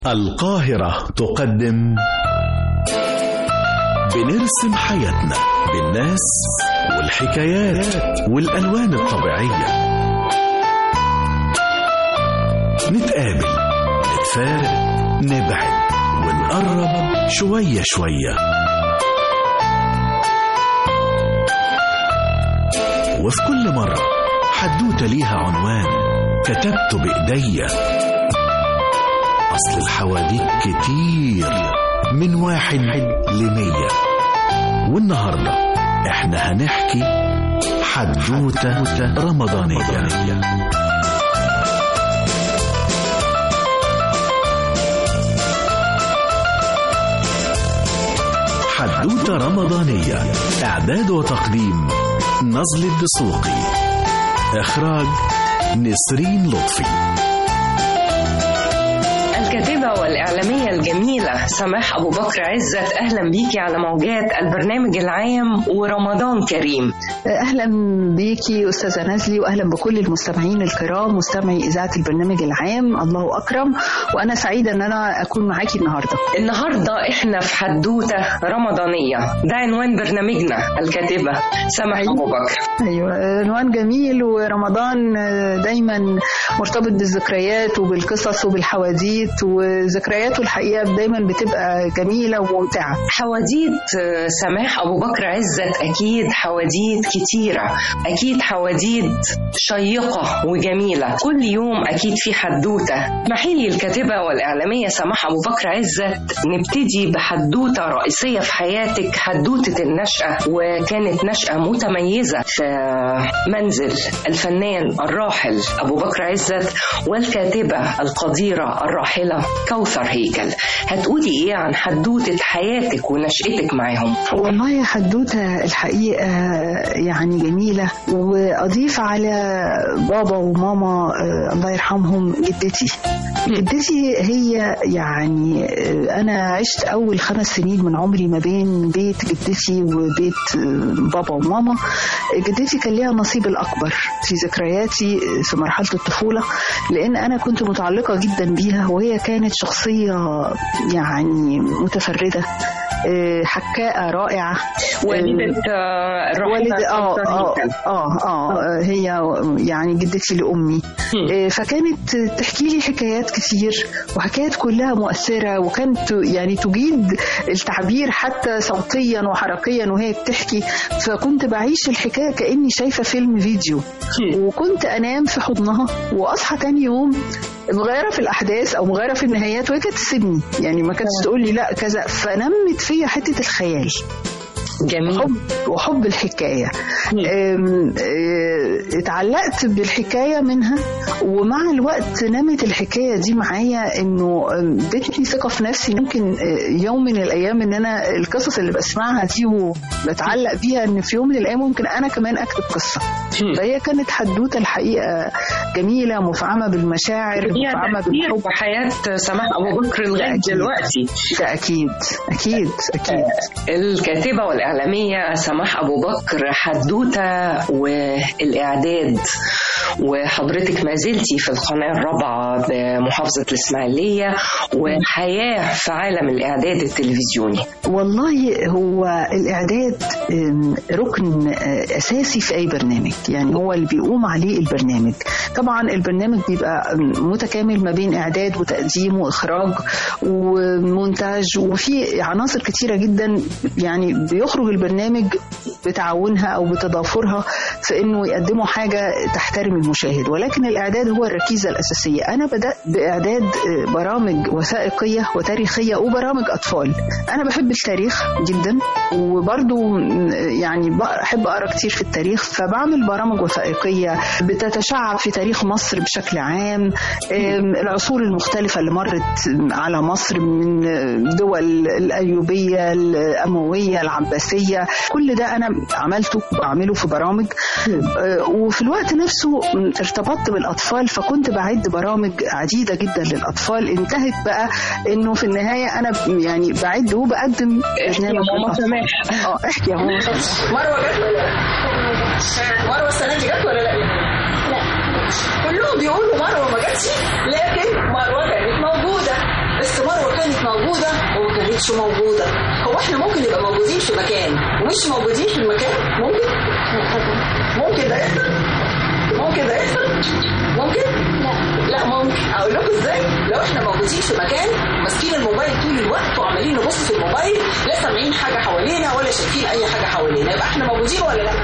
القاهرة تقدم بنرسم حياتنا بالناس والحكايات والألوان الطبيعية نتقابل نتفارق نبعد ونقرب شوية شوية وفي كل مرة حدوتة ليها عنوان كتبته بإيديا أصل الحواديت كتير من واحد لمية والنهاردة احنا هنحكي حدوتة رمضانية حدوتة رمضانية إعداد وتقديم نزل الدسوقي إخراج نسرين لطفي الكاتبة والإعلامية الجميلة سماح أبو بكر عزت أهلا بيكي على موجات البرنامج العام ورمضان كريم اهلا بيكي استاذه نزلي واهلا بكل المستمعين الكرام مستمعي اذاعه البرنامج العام الله اكرم وانا سعيده ان انا اكون معاكي النهارده النهاردة إحنا في حدوتة رمضانية ده عنوان برنامجنا الكاتبة سماح أيوة. أبو بكر ايوه عنوان جميل ورمضان دايما مرتبط بالذكريات وبالقصص وبالحواديت وذكرياته الحقيقه دايما بتبقى جميله وممتعه حواديت آه، سماح أبو بكر عزت أكيد حواديت كتيرة أكيد حواديت شيقة وجميلة كل يوم أكيد في حدوتة اسمحي لي الكاتبة والإعلامية سماح أبو بكر عزت نبتدي بحدوتة رئيسية في حياتك حدوتة النشأة وكانت نشأة متميزة في منزل الفنان الراحل أبو بكر عزت والكاتبة القديرة الراحلة كوثر هيكل هتقولي إيه عن حدوتة حياتك ونشأتك معاهم والله حدوته الحقيقه يعني جميله واضيف على بابا وماما آه، الله يرحمهم جدتي جدتي هي يعني آه، انا عشت اول خمس سنين من عمري ما بين بيت جدتي وبيت آه، بابا وماما جدتي كان ليها النصيب الاكبر في ذكرياتي آه، في مرحله الطفوله لان انا كنت متعلقه جدا بيها وهي كانت شخصيه يعني متفرده آه، حكاءه رائعه والدة آه، الراحلة والد اه كوثر اه هيكل. اه اه هي يعني جدتي لامي هم. آه، فكانت تحكي لي حكايات كتير وحكايات كلها مؤثره وكانت يعني تجيد التعبير حتى صوتيا وحركيا وهي بتحكي فكنت بعيش الحكايه كاني شايفه فيلم فيديو هم. وكنت انام في حضنها واصحى تاني يوم مغيره في الاحداث او مغيره في النهايات وهي كانت تسيبني يعني ما كانتش تقول لي لا كذا فنمت فيا حته الخيال جميل حب وحب الحكايه أم، أه، اتعلقت بالحكايه منها ومع الوقت نمت الحكايه دي معايا انه أم، ادتني ثقه في نفسي ممكن أه، يوم من الايام ان انا القصص اللي بسمعها دي وبتعلق بيها ان في يوم من الايام ممكن انا كمان اكتب قصه هم. فهي كانت حدوته الحقيقه جميله مفعمه بالمشاعر هي مفعمه تأثير بالحب في حياة سماح أبو بكر لغاية أكيد. دلوقتي ده اكيد اكيد اكيد الكاتبة والإعلامية سماح أبو بكر حدوتة والإعداد وحضرتك ما زلتي في القناة الرابعة بمحافظة الإسماعيلية وحياة في عالم الإعداد التلفزيوني والله هو الإعداد أم، ركن أه، أساسي في أي برنامج يعني هو اللي بيقوم عليه البرنامج طبعا البرنامج بيبقى أم، متكامل ما بين إعداد وتقديم وإخراج ومونتاج وفي عناصر كتيرة جدا يعني بيخرج البرنامج بتعاونها أو بتضافرها في إنه يقدموا حاجة تحترم المشاهد ولكن الإعداد هو الركيزة الأساسية أنا بدأت بإعداد أه، برامج وثائقية وتاريخية وبرامج أطفال أنا بحب التاريخ جدا وبرضو م، يعني بحب أقرأ كتير في التاريخ فبعمل برامج وثائقية بتتشعب في تاريخ مصر بشكل عام أم، العصور المختلفة اللي مرت على مصر من دول الأيوبية الأموية العباسية كل ده أنا عملته وبعمله في برامج أه، وفي الوقت نفسه م، ارتبطت بالأطفال فكنت بعد برامج عديدة جدا للأطفال انتهت بقى إنه في النهاية أنا ب- يعني بعد وبقدم احكي يا برنامج ماما للأطفال. سماح اه احكي يا ماما مروة جت ولا لا؟ مروة السنة دي جت ولا لا؟ لا كلهم بيقولوا مروة ما جاتش لكن مروة كانت موجودة بس مروه كانت موجوده وما كانتش موجوده هو احنا ممكن نبقى موجودين في مكان ومش موجودين في المكان ممكن ممكن ده يحصل ممكن ده يحصل ممكن لا لا ممكن اقول لكم ازاي لو احنا موجودين في مكان ماسكين الموبايل طول الوقت وعمالين نبص في الموبايل لا سامعين حاجه حوالينا ولا شايفين اي حاجه حوالينا يبقى احنا موجودين ولا لا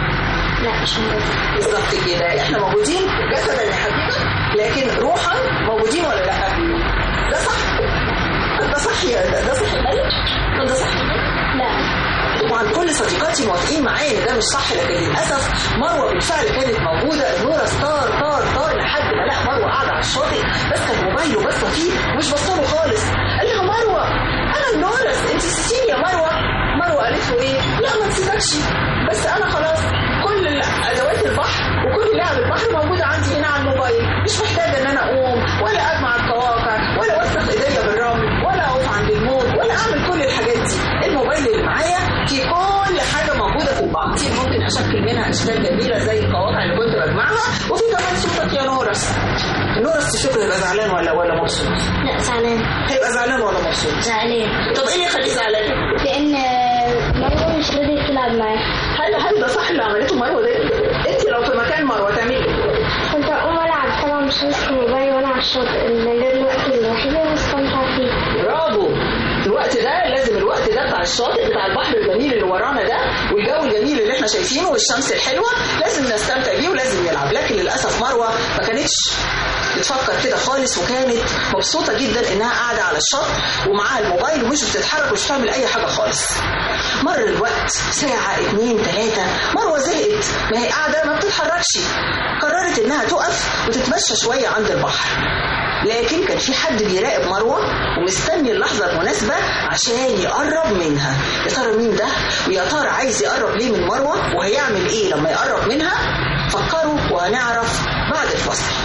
لا مش موجود بالظبط كده احنا موجودين جسدا يا حبيبه لكن روحا موجودين ولا لا ده صح ده صح يا ده, ده صح يا ده صح لا طبعا كل صديقاتي موافقين معايا ان ده مش صح لكن للاسف مروه بالفعل كانت موجوده النور طار طار طار لحد ما لقى مروه قاعده على الشاطئ ماسكه الموبايل وباصه فيه ومش باصه له خالص قال لها مروه انا النورس انت نسيتيني يا مروه مروه قالت له ايه؟ لا ما نسيتكش بس انا خلاص كل ادوات البحر وكل لعب البحر موجوده عندي هنا على الموبايل مش محتاجه ان انا اقوم ولا اجمع القواقع ولا اوسخ ايديا بالرمل ولا اقف عند الموت ولا اعمل كل الحاجات دي الموبايل اللي معايا فيه كل حاجه موجوده في البعض ممكن اشكل منها اشكال جميله زي القواقع اللي كنت بجمعها وفي كمان صوتك يا نورس نورس تفتكر يبقى زعلان ولا ولا مبسوط؟ لا زعلان هيبقى زعلان ولا مبسوط؟ زعلان طب ايه اللي يخليه زعلان؟ لان مروه مش راضيه تلعب معاه هل هل ده صح اللي عملته مروه ده؟ انت لو في مكان مروه تعملي ايه؟ كنت اقوم العب طبعا مش ماسك الموبايل وانا على الشاطئ لان ده الوقت الوحيد اللي بستمتع فيه برافو الوقت ده لازم الوقت ده بتاع الشاطئ بتاع البحر الجميل اللي ورانا ده والجو الجميل اللي احنا شايفينه والشمس الحلوه لازم نستمتع بيه ولازم يلعب لكن للاسف مروه ما كانتش بتفكر كده خالص وكانت مبسوطه جدا انها قاعده على الشط ومعاها الموبايل ومش بتتحرك ومش بتعمل اي حاجه خالص مر الوقت ساعه اتنين تلاته مروه زهقت ما هي قاعده ما بتتحركش قررت انها تقف وتتمشى شويه عند البحر لكن كان في حد بيراقب مروه ومستني اللحظه المناسبه عشان يقرب منها يا ترى مين ده ويا ترى عايز يقرب ليه من مروه وهيعمل ايه لما يقرب منها فكروا وهنعرف بعد الفصل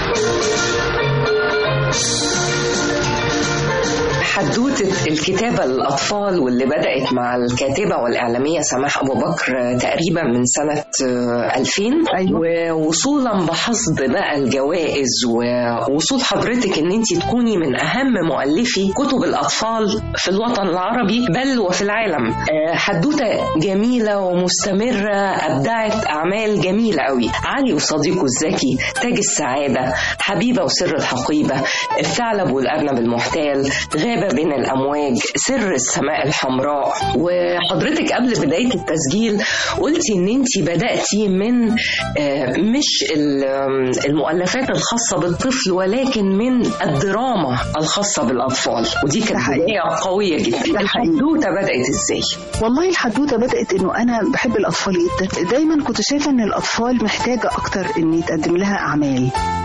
حدوتة الكتابة للأطفال واللي بدأت مع الكاتبة والإعلامية سماح أبو بكر تقريبا من سنة 2000 أيوة. ووصولا بحصد بقى الجوائز ووصول حضرتك إن أنت تكوني من أهم مؤلفي كتب الأطفال في الوطن العربي بل وفي العالم حدوتة جميلة ومستمرة أبدعت أعمال جميلة قوي علي وصديقه الذكي تاج السعادة حبيبة وسر الحقيبة الثعلب والأرنب المحتال غابة بين الأمواج سر السماء الحمراء وحضرتك قبل بداية التسجيل قلتي إن أنت بدأتي من مش المؤلفات الخاصة بالطفل ولكن من الدراما الخاصة بالأطفال ودي كانت بداية قوية جدا الحدوتة بدأت إزاي؟ والله الحدوتة بدأت إنه أنا بحب الأطفال جدا دايما كنت شايفة إن الأطفال محتاجة أكتر إن يتقدم لها أعمال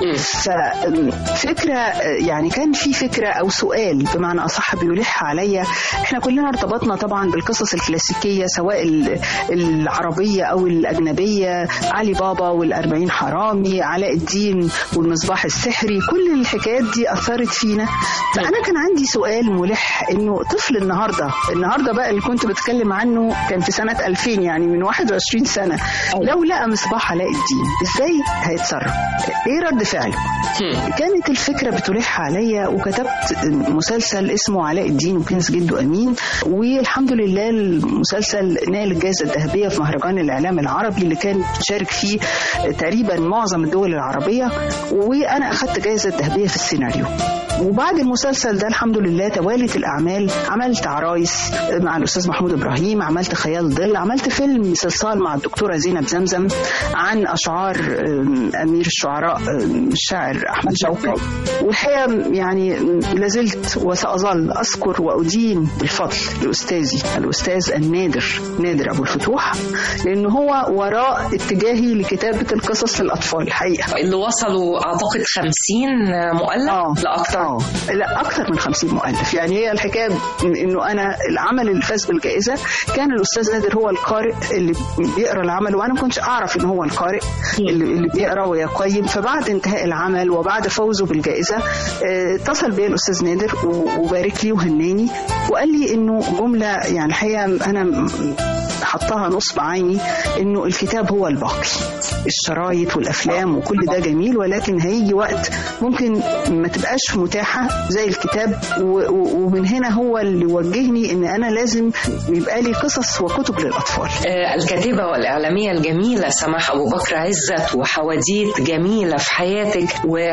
ففكرة يعني كان في فكرة أو سؤال بمعنى أصح بيلح عليا إحنا كلنا ارتبطنا طبعا بالقصص الكلاسيكية سواء العربية أو الأجنبية علي بابا والأربعين حرامي علاء الدين والمصباح السحري كل الحكايات دي أثرت فينا فأنا كان عندي سؤال ملح إنه طفل النهاردة النهاردة بقى اللي كنت بتكلم عنه كان في سنة 2000 يعني من 21 سنة لو لقى مصباح علاء الدين إزاي هيتصرف إيه رد فعله كانت الفكرة بتلح عليا وكتبت مسلسل اسمه علاء الدين وكنز جده أمين والحمد لله المسلسل نال الجائزة الذهبية في مهرجان الإعلام العربي اللي كان شارك فيه تقريبا معظم الدول العربية وأنا أخذت جائزة ذهبية في السيناريو وبعد المسلسل ده الحمد لله توالت الأعمال عملت عرايس مع الأستاذ محمود إبراهيم عملت خيال ظل عملت فيلم صلصال مع الدكتورة زينب زمزم عن أشعار أمير الشعراء الشاعر أحمد شوقي والحقيقة يعني لازلت وسأظل أذكر وأدين بالفضل لأستاذي الأستاذ النادر نادر أبو الفتوح لأن هو وراء اتجاهي لكتابة القصص للأطفال الحقيقة اللي وصلوا أعتقد 50 مؤلف آه. لأكثر اه لا اكثر من 50 مؤلف يعني هي الحكايه انه انا العمل اللي فاز بالجائزه كان الاستاذ نادر هو القارئ اللي بيقرا العمل وانا ما كنتش اعرف ان هو القارئ اللي, اللي بيقرا ويقيم فبعد انتهاء العمل وبعد فوزه بالجائزه اه اتصل بي الاستاذ نادر وبارك لي وهناني وقال لي انه جمله يعني الحقيقه انا حطها نصب عيني انه الكتاب هو الباقي الشرايط والافلام وكل ده جميل ولكن هيجي وقت ممكن ما تبقاش متاحه زي الكتاب و- و- ومن هنا هو اللي وجهني ان انا لازم يبقى لي قصص وكتب للاطفال آه، الكاتبة والإعلامية الجميلة سماح أبو بكر عزت وحواديت جميلة في حياتك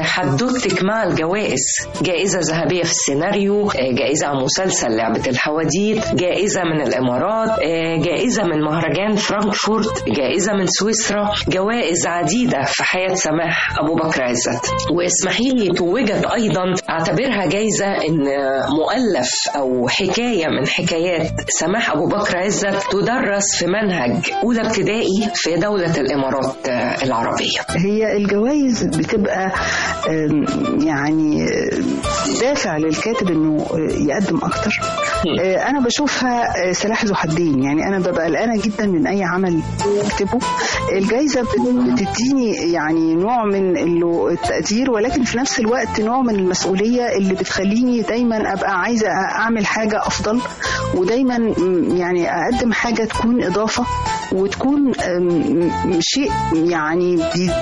وحدوتك مع الجوائز جائزة ذهبية في السيناريو آه، جائزة على مسلسل لعبة الحواديت جائزة من الإمارات آه، جائزة من مهرجان فرانكفورت جائزة من سويسرا جوائز عديدة في حياة سماح أبو بكر عزت واسمحي لي توجت أيضا أعتبرها جائزة إن مؤلف أو حكاية من حكايات سماح أبو بكر عزت تدرس في منهج أولى ابتدائي في دولة الإمارات آه، العربية هي الجوائز بتبقى آم، يعني آه، دافع للكاتب انه آه، يقدم اكتر آه، انا بشوفها آه، سلاح ذو حدين يعني انا ببقى قلقانه جدا من اي عمل بكتبه الجائزه بت- بتديني يعني نوع من ال- التقدير ولكن في نفس الوقت نوع من المسؤوليه اللي بتخليني دايما ابقى عايزه اعمل حاجه افضل ودايما م، يعني اقدم حاجه تكون اضافه وتكون أم، شيء يعني بيدي-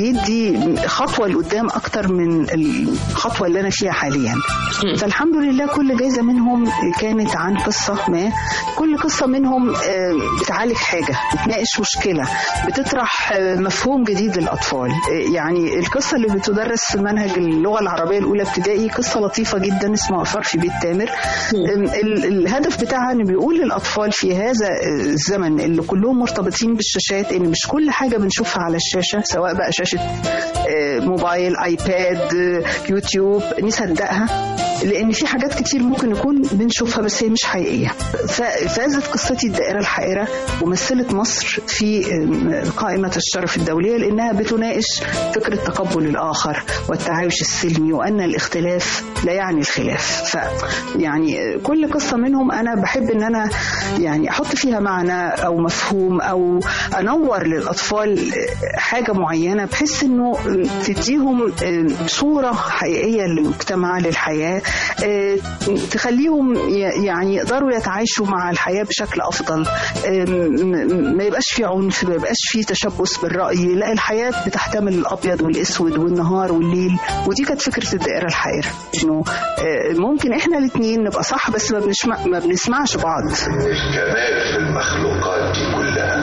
بيدي خطوه لقدام اكتر من الخطوه اللي انا فيها حاليا فالحمد لله كل جايزه منهم كانت عن قصه ما كل قصه منهم أم، بتعالج حاجه بتناقش مشكله بتطرح أم، مفهوم جديد للاطفال أه، يعني القصه اللي بتدرس في منهج اللغه العربيه الاولى ابتدائي قصه لطيفه جدا اسمها عفار في بيت تامر أم، ال- الهدف بتاعها انه بيقول للاطفال في هذا الزمن اللي كلهم مرتبطين بالشاشات ان مش كل حاجه بنشوفها على الشاشه سواء بقى شاشه آه، موبايل ايباد آه، يوتيوب نصدقها لان في حاجات كتير ممكن نكون بنشوفها بس هي مش حقيقيه ف- فازت قصتي الدائره الحائره ومثلت مصر في آم، قائمه الشرف الدوليه لانها بتناقش فكره تقبل الاخر والتعايش السلمي وان الاختلاف لا يعني الخلاف ف يعني آه، كل قصه منهم انا بحب ان انا يعني احط فيها معنى او مفهوم او انور للاطفال آه، حاجه معينه بحيث انه آه، تديهم آه، صوره حقيقيه للمجتمع للحياه آه، تخليهم ي- يعني يقدروا يتعايشوا مع الحياه بشكل افضل آه، م- م- ما يبقاش في عنف ما يبقاش في تشبث بالراي لا الحياه بتحتمل الابيض والاسود والنهار والليل ودي كانت فكره الدائره الحائره انه آه، ممكن احنا الاثنين نبقى صح بس ما بنسمع ما بنسمعش بعض الكمال في المخلوقات دي كلها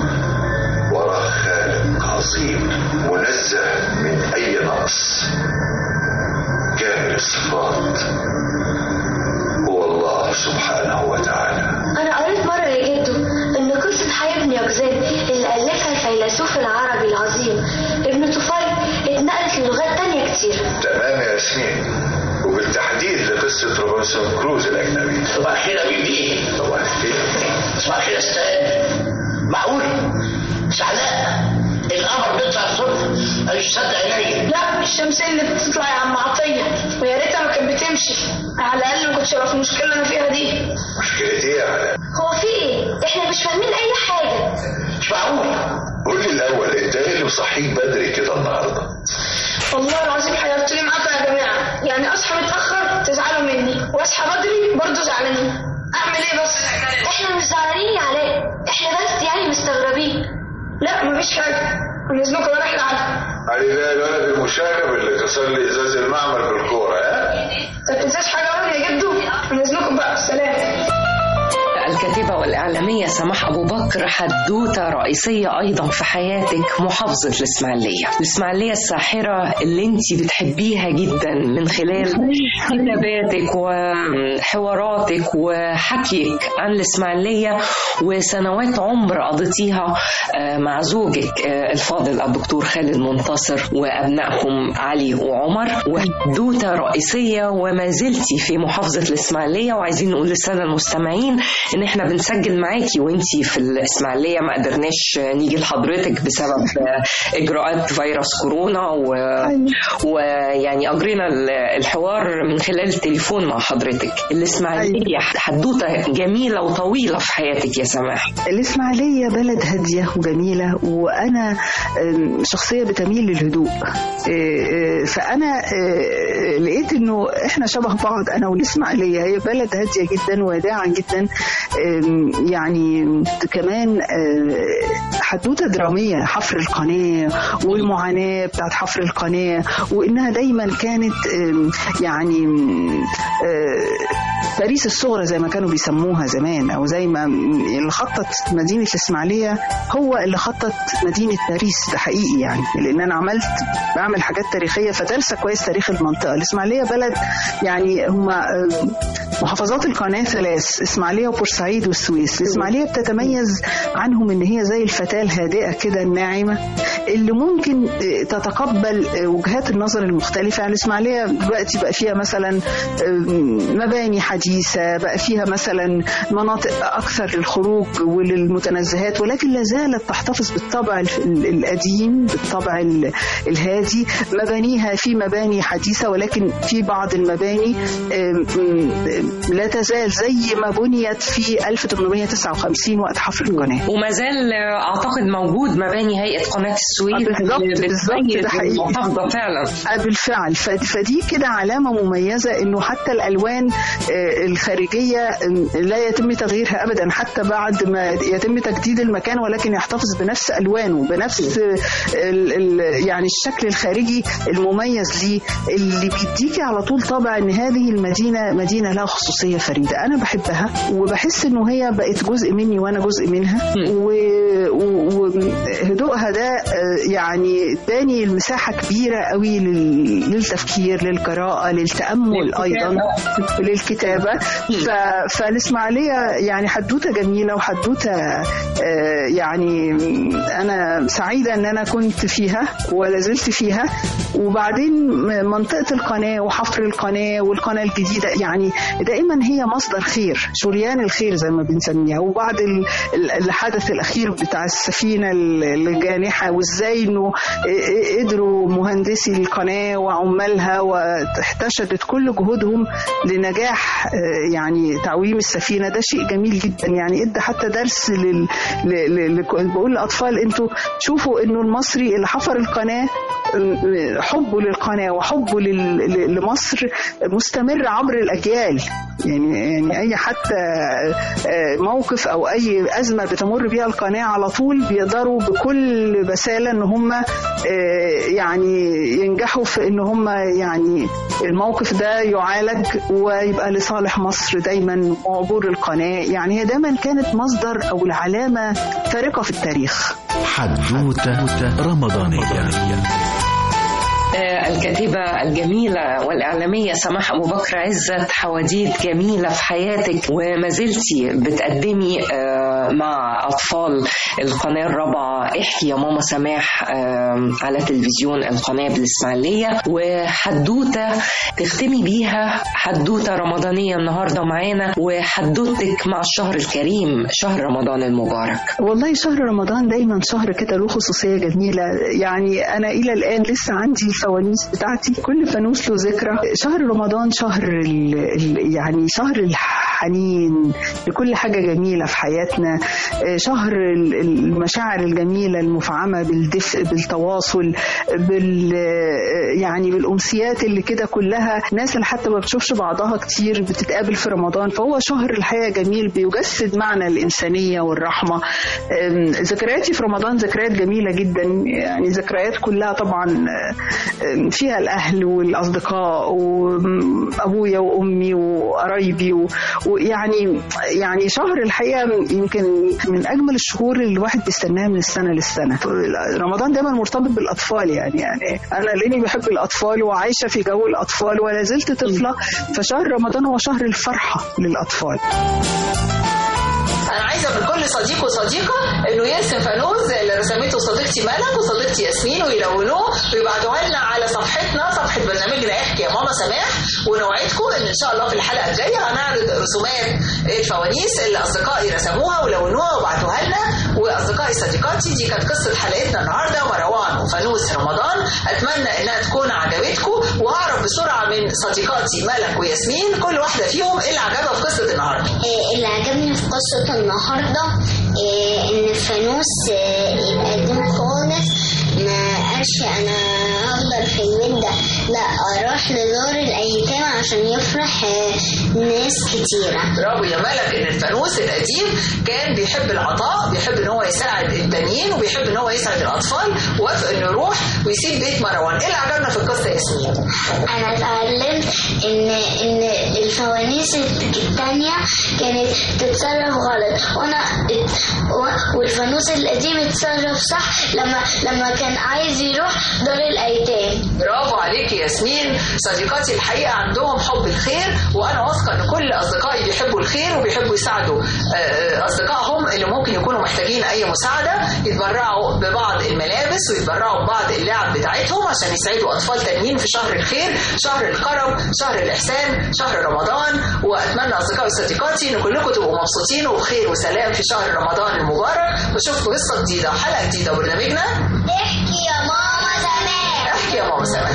ورا خالق عظيم منزه من أي نقص كامل الصفات هو الله سبحانه وتعالى أنا قريت مرة يا جدو إن قصة حي بن يقظان اللي ألفها الفيلسوف العربي العظيم ابن طفيل اتنقلت للغات تانية كتير تمام يا ياسمين وبالتحديد لقصة روبنسون كروز الأجنبي صباح الخير يا بيبي طبعا الخير صباح الخير يا استاذ معقول شعلاء القمر بيطلع الصبح مش صدق عينيا لا الشمسية اللي بتطلع يا عم عطية ويا ريتها ما كانت بتمشي على الأقل ما كنتش أعرف المشكلة اللي أنا فيها دي مشكلة إيه يا علاء؟ هو في إيه؟ إحنا مش فاهمين أي حاجة مش معقول قول لي الأول أنت إيه اللي مصحيك بدري كده النهاردة؟ والله العظيم حيرتوني معاكم يا جماعة يعني أصحى متأخر تزعلوا مني وأصحى بدري برضه زعلانين أعمل إيه بس؟ إحنا مش زعلانين يا علاء إحنا بس يعني مستغربين لا مفيش حاجة ونزلوك ولا إحنا عارفين علي ده الولد المشاغب اللي كسر لي ازاز المعمل بالكوره ها؟ ما تنساش حاجة أبدا يا جدو ونزلوكم بقى سلام الكاتبة والإعلامية سماح أبو بكر حدوتة رئيسية أيضا في حياتك محافظة الإسماعيلية الإسماعيلية الساحرة اللي أنت بتحبيها جدا من خلال كتاباتك وحواراتك وحكيك عن الإسماعيلية وسنوات عمر قضيتيها آه، مع زوجك آه، الفاضل الدكتور خالد منتصر وأبنائكم علي وعمر وحدوتة رئيسية وما زلتي في محافظة الإسماعيلية وعايزين نقول للسادة المستمعين ان احنا بنسجل معاكي وانتي في الاسماعيليه ما قدرناش نيجي لحضرتك بسبب اجراءات فيروس كورونا و... ويعني اجرينا الحوار من خلال التليفون مع حضرتك الاسماعيليه حدوته جميله وطويله في حياتك يا سماح الإسماعيلية بلد هادية وجميلة وأنا أم، شخصية بتميل للهدوء إيه، إيه، فأنا إيه، لقيت إنه إحنا شبه بعض أنا والإسماعيلية هي بلد هادية جدا وداعة جدا آم، يعني كمان آه، حدوته دراميه حفر القناه والمعاناه بتاعت حفر القناه وانها دايما كانت آم، يعني آم، آه، باريس الصغرى زي ما كانوا بيسموها زمان او زي ما اللي خطط مدينه الاسماعيليه هو اللي خطط مدينه باريس ده حقيقي يعني لان انا عملت بعمل حاجات تاريخيه فدارسه كويس تاريخ المنطقه الاسماعيليه بلد يعني هما آه، محافظات القناه ثلاث اسماعيليه وبورسعيد والسويس الاسماعيليه بتتميز عنهم ان هي زي الفتاه الهادئه كده الناعمه اللي ممكن آه، تتقبل آه، وجهات النظر المختلفه يعني الاسماعيليه دلوقتي بقى فيها مثلا آم، مباني حديثه بقى فيها مثلا مناطق اكثر للخروج وللمتنزهات ولكن لا زالت تحتفظ بالطبع ال- ال- القديم بالطبع ال- الهادي مبانيها في مباني حديثه ولكن في بعض المباني آم، آم، لا تزال زي ما بنيت في 1859 وقت حفر القناه وما زال آه، اعتقد موجود مباني هيئه قناه السويس آه، بالظبط، اللي بالظبط، بتميز ده حقيقي. المحافظه فعلا آه، بالفعل ف- فدي كده علامة مميزة انه حتى الالوان آه، الخارجية آم، لا يتم تغييرها ابدا حتى بعد ما يتم تجديد المكان ولكن يحتفظ بنفس الوانه بنفس آه، ال ال يعني الشكل الخارجي المميز ليه اللي بيديكي على طول طابع ان هذه المدينة مدينة لها خصوصية فريدة انا بحبها وبحس انه هي بقت جزء مني وانا جزء منها و- و- وهدوءها ده آه، يعني اداني المساحة كبيرة قوي لل- للتفكير للقراءة للتأمل أيضا للكتابة ف- فالإسماعيلية يعني حدوتة جميلة وحدوتة آه، يعني أنا سعيدة أن أنا كنت فيها ولا زلت فيها وبعدين منطقة القناة وحفر القناة والقناة الجديدة يعني دائما هي مصدر خير شريان الخير زي ما بنسميها وبعد ال- ال- الحدث الأخير بتاع السفينة ال- الجانحة وإزاي إنه قدروا مهندسي القناة وعمالها واحتشدت كل جهودهم لنجاح آه، يعني تعويم السفينة ده شيء جميل جدا يعني ادى حتى درس لل... ل... ل... ل... بقول للأطفال انتوا شوفوا انه المصري اللي حفر القناة آه، حبه للقناة وحبه لل... ل- لمصر مستمر عبر الأجيال يعني يعني أي حتى آه، موقف أو أي أزمة بتمر بيها القناة على طول بيقدروا بكل بسالة إن هم آه، يعني ينجحوا في إن هم يعني الموقف ده يعالج ويبقى لصالح مصر دايما وعبور القناة يعني هي دايما كانت مصدر أو العلامة فارقة في التاريخ حدوتة رمضانية آه، الكاتبة الجميلة والإعلامية سماح أبو بكر عزت حواديت جميلة في حياتك وما زلتي بتقدمي آه، مع أطفال القناة الرابعة احكي يا ماما سماح آه، على تلفزيون القناة بالإسماعيلية وحدوتة تختمي بيها حدوتة رمضانية النهاردة معانا وحدوتك مع الشهر الكريم شهر رمضان المبارك والله شهر رمضان دايما شهر كده له خصوصية جميلة يعني أنا إلى الآن لسه عندي الفوانيس بتاعتي كل فانوس له ذكرى شهر رمضان شهر ال ال يعني شهر الحنين لكل حاجة جميلة في حياتنا آه، شهر ال- المشاعر الجميلة المفعمة بالدفء بالتواصل بال آه، يعني بالأمسيات اللي كده كلها ناس اللي حتى ما بتشوفش بعضها كتير بتتقابل في رمضان فهو شهر الحياة جميل بيجسد معنى الإنسانية والرحمة أم، ذكرياتي في رمضان ذكريات جميلة جدا يعني ذكريات كلها طبعا أم، فيها الأهل والأصدقاء وأبويا وأمي وقرايبي و- ويعني يعني شهر الحقيقة يمكن من أجمل الشهور اللي الواحد بيستناها من السنة للسنة رمضان دايما مرتبط بالأطفال يعني يعني أنا لاني بحب الأطفال وعايشة في جو الأطفال ولا زلت طفلة فشهر رمضان هو شهر الفرحة للأطفال انا عايزه من كل صديق وصديقه انه يرسم فانوس زي اللي رسمته صديقتي ملك وصديقتي ياسمين ويلونوه ويبعتوها لنا على صفحتنا صفحه برنامجنا احكي يا ماما سماح ونوعدكم ان ان شاء الله في الحلقه الجايه هنعرض رسومات الفوانيس اللي اصدقائي رسموها ولونوها وبعتوها لنا واصدقائي صديقاتي دي كانت قصه حلقتنا النهارده مروان وفانوس رمضان اتمنى انها تكون عجبتكم وهعرف بسرعه من صديقاتي ملك وياسمين كل واحده فيهم ايه اللي عجبها في قصه النهارده آه، اللي عجبني في قصة النهاردة آه، إن الفانوس آه، يبقى قديم خالص ما قالش أنا هفضل في البيت ده لا راح يروح لدار الأيتام عشان يفرح آه، ناس كتيرة برافو يا ملك ان الفانوس القديم كان بيحب العطاء بيحب ان هو يساعد التانيين وبيحب ان هو يسعد الاطفال وافق انه يروح ويسيب بيت مروان ايه اللي عجبنا في القصه يا ياسمين أنا اتعلمت إن إن الفوانيس التانية كانت تتصرف غلط وأنا ات- و- والفانوس القديم اتصرف صح لما لما كان عايز يروح دار الأيتام برافو عليك يا ياسمين صديقاتي الحقيقه عندهم حب الخير وانا واثقه ان كل اصدقائي بيحبوا الخير وبيحبوا يساعدوا آه، آه، اصدقائهم اللي ممكن يكونوا محتاجين اي مساعده يتبرعوا ببعض الملابس ويتبرعوا ببعض اللعب بتاعتهم عشان يساعدوا اطفال تانيين في شهر الخير شهر الكرم شهر الاحسان شهر رمضان واتمنى اصدقائي وصديقاتي ان كلكم تبقوا مبسوطين وبخير وسلام في شهر رمضان المبارك واشوفكم قصه جديده وحلقه جديده وبرنامجنا احكي يا ماما زمان احكي يا ماما سلام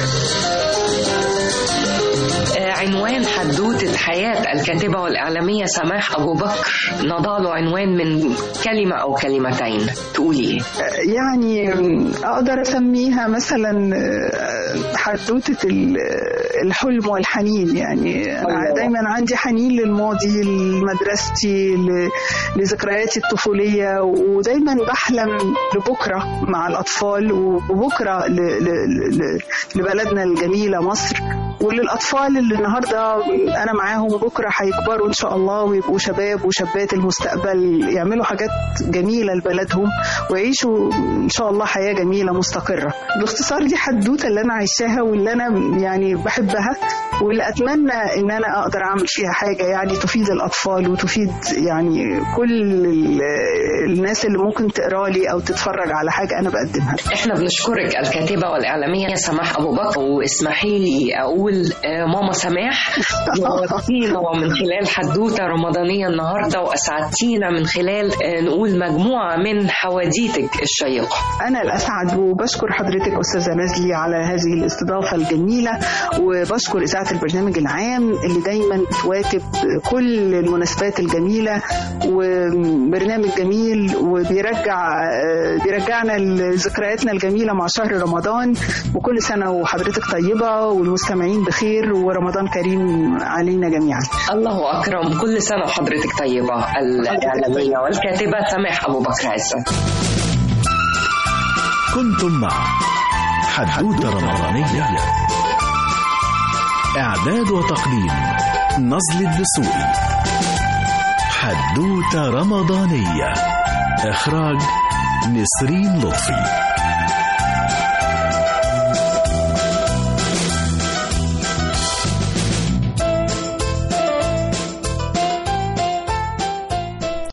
آه، عنوان حدوتة حياة الكاتبة والإعلامية سماح أبو بكر نضع له عنوان من كلمة أو كلمتين تقولي إيه؟ يعني اقدر اسميها مثلا حدوته ال- الحلم والحنين يعني أنا الله. دايما عندي حنين للماضي لمدرستي ل- لذكرياتي الطفوليه ودايما بحلم لبكره مع الاطفال وبكره ل- ل- ل- لبلدنا الجميله مصر وللاطفال اللي النهارده انا معاهم بكره هيكبروا ان شاء الله ويبقوا شباب وشابات المستقبل يعملوا حاجات جميله لبلدهم ويعيشوا ان شاء الله حياه جميله مستقره باختصار دي حدوته اللي انا عايشاها واللي انا يعني بحبها واللي اتمنى ان انا اقدر اعمل فيها حاجه يعني تفيد الاطفال وتفيد يعني كل ال- الناس اللي ممكن تقرا لي او تتفرج على حاجه انا بقدمها احنا بنشكرك الكاتبة والإعلامية سماح أبو بكر واسمحي لي أقول آه، ماما سماح نورتينا من خلال حدوتة رمضانية النهاردة وأسعدتينا من خلال آه، نقول مجموعة من حواديتك الشيقة أنا الأسعد وبشكر حضرتك أستاذة نازلي على هذه الاستضافة الجميلة وبشكر إذاعة البرنامج العام اللي دايما بتواكب كل المناسبات الجميلة وبرنامج جميل وبيرجع بيرجعنا لذكرياتنا الجميلة مع شهر رمضان وكل سنة وحضرتك طيبة والمستمعين بخير ورمضان كريم علينا جميعا الله أكرم كل سنة وحضرتك طيبة الإعلامية والكاتبة سماح أبو بكر عزت كنتم مع حدوتة رمضانية إعداد وتقديم نزل الدسوقي حدوتة رمضانية إخراج نسرين لطفي